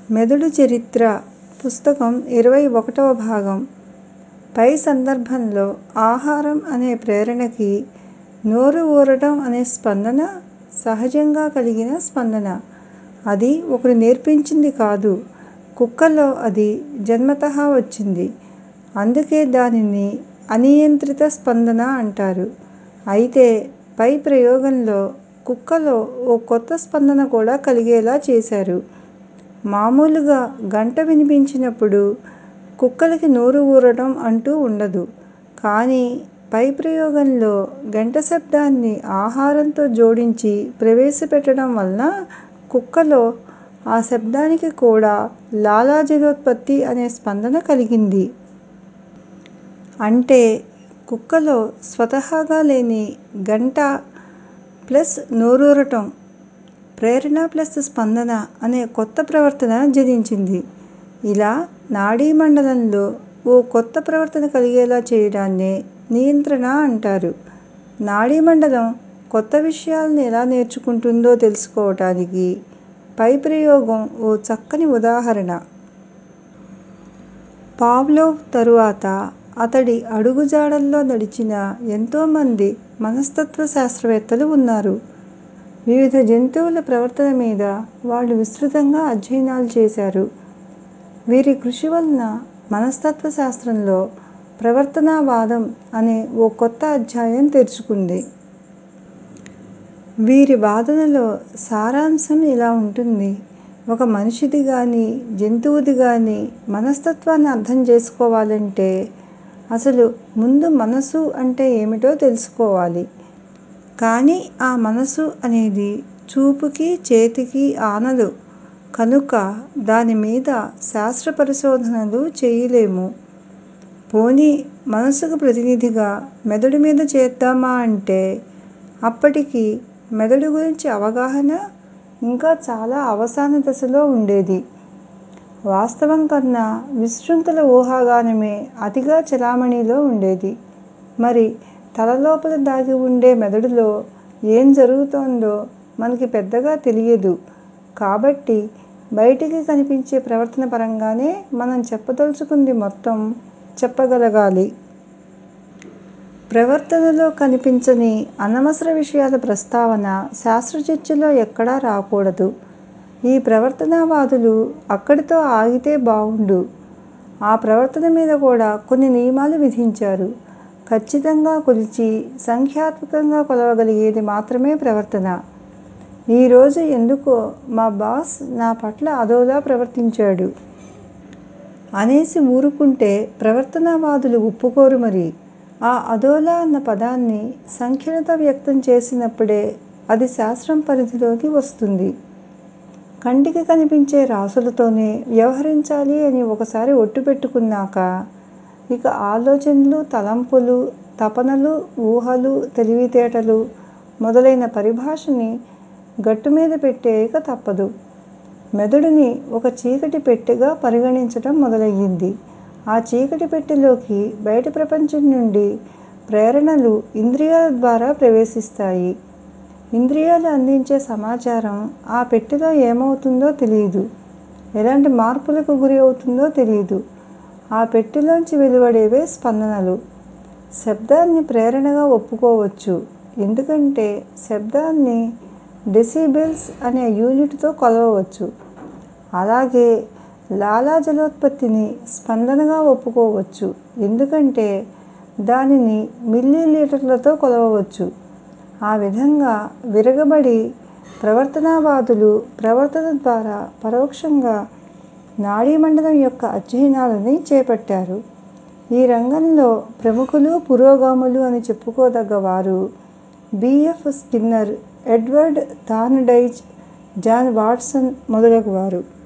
మెదడు చరిత్ర పుస్తకం ఇరవై ఒకటవ భాగం పై సందర్భంలో ఆహారం అనే ప్రేరణకి నోరు ఊరటం అనే స్పందన సహజంగా కలిగిన స్పందన. అది ఒకరు నేర్పించింది కాదు. కుక్కలో అది జన్మతః వచ్చింది. అందుకే దానిని అనియంత్రిత స్పందన అంటారు. అయితే పై ప్రయోగంలో కుక్కలో ఓ కొత్త స్పందన కూడా కలిగేలా చేశారు. మామూలుగా గంట వినిపించినప్పుడు కుక్కలకి నోరు ఊరటం అంటూ ఉండదు. కానీ పై ప్రయోగంలో గంట శబ్దాన్ని ఆహారంతో జోడించి ప్రవేశపెట్టడం వలన కుక్కలో ఆ శబ్దానికి కూడా లాలాజలోత్పత్తి అనే స్పందన కలిగింది. అంటే కుక్కలో స్వతహాగా లేని గంట ప్లస్ నోరూరటం ప్రేరణ ప్లస్ స్పందన అనే కొత్త ప్రవర్తన జనించింది. ఇలా నాడీమండలంలో ఓ కొత్త ప్రవర్తన కలిగేలా చేయడాన్నే నియంత్రణ అంటారు. నాడీమండలం కొత్త విషయాల్ని ఎలా నేర్చుకుంటుందో తెలుసుకోవటానికి పై ప్రయోగం ఓ చక్కని ఉదాహరణ. పావ్లోవ్ తరువాత అతడి అడుగుజాడల్లో నడిచిన ఎంతోమంది మనస్తత్వ శాస్త్రవేత్తలు ఉన్నారు. వివిధ జంతువుల ప్రవర్తన మీద వాళ్ళు విస్తృతంగా అధ్యయనాలు చేశారు. వీరి కృషి వలన మనస్తత్వ శాస్త్రంలో ప్రవర్తనావాదం అనే ఓ కొత్త అధ్యాయం తెరుచుకుంది. వీరి వాదనలో సారాంశం ఇలా ఉంటుంది. ఒక మనిషిది గానీ, జంతువుది గానీ మనస్తత్వాన్ని అర్థం చేసుకోవాలంటే అసలు ముందు మనసు అంటే ఏమిటో తెలుసుకోవాలి. కానీ ఆ మనసు అనేది చూపుకి చేతికి ఆనదు కనుక దాని మీద శాస్త్ర పరిశోధనలు చేయలేము. పోనీ మనసుకు ప్రతినిధిగా మెదడు మీద చేద్దామా అంటే అప్పటికి మెదడు గురించి అవగాహన ఇంకా చాలా అవసాన దశలో ఉండేది. వాస్తవం కన్నా విశృంఖల ఊహాగానమే అతిగా చెలామణీలో ఉండేది. మరి తల లోపల దాగి ఉండే మెదడులో ఏం జరుగుతోందో మనకి పెద్దగా తెలియదు కాబట్టి బయటికి కనిపించే ప్రవర్తన పరంగానే మనం చెప్పదలచుకుంది మొత్తం చెప్పగలగాలి. ప్రవర్తనలో కనిపించని అనవసర విషయాల ప్రస్తావన శాస్త్రచర్చలో ఎక్కడా రాకూడదు. ఈ ప్రవర్తనావాదులు అక్కడితో ఆగితే బావుండు. ఆ ప్రవర్తన మీద కూడా కొన్ని నియమాలు విధించారు. కచ్చితంగా కొలిచి సంఖ్యాత్మకంగా కొలవగలిగేది మాత్రమే ప్రవర్తన. ఈ రోజు ఎందుకో మా బాస్ నా పట్ల అదోలా ప్రవర్తించాడు. అనేసి ఊరుకుంటే ప్రవర్తనావాదులు ఒప్పుకోరు మరి. ఆ అదోలా అన్న పదాన్ని సంఖ్యలతో వ్యక్తం చేసినప్పుడే అది శాస్త్రం పరిధిలోకి వస్తుంది. కంటికి కనిపించే రాశులతోనే వ్యవహరించాలి అని ఒకసారి ఒట్టు పెట్టుకున్నాక ఇక ఆలోచనలు, తలంపులు, తపనలు, ఊహలు, తెలివితేటలు మొదలైన పరిభాషని గట్టుమీద పెట్టేయక తప్పదు. మెదడుని ఒక చీకటి పెట్టెగా పరిగణించటం మొదలయింది. ఆ చీకటి పెట్టెలోకి బయటి ప్రపంచం నుండి ప్రేరణలు ఇంద్రియాల ద్వారా ప్రవేశిస్తాయి. ఇంద్రియాలు అందించే సమాచారం ఆ పెట్టెలో ఏమవుతుందో తెలీదు. ఎలాంటి మార్పులకు గురి అవుతుందో తెలీదు. ఆ పెట్టెలోంచి వెలువడేవే స్పందనలు. శబ్దాన్ని ప్రేరణగా ఒప్పుకోవచ్చు. ఎందుకంటే శబ్దాన్ని డెసిబెల్స్ అనే యూనిట్ తో కొలవవచ్చు. అలాగే లాలాజలోత్పత్తిని స్పందనగా ఒప్పుకోవచ్చు. ఎందుకంటే దానిని మిల్లీలీటర్లతో కొలవవచ్చు. ఆ విధంగా విరగబడి ప్రవర్తనావాదులు ప్రవర్తన ద్వారా పరోక్షంగా నాడీమండలం యొక్క అధ్యయనాలని చేపట్టారు. ఈ రంగంలో ప్రముఖులు, పురోగాములు అని చెప్పుకోదగ్గ వారు B. F. Skinner, Edward Thorndike, John Watson మొదలగువారు.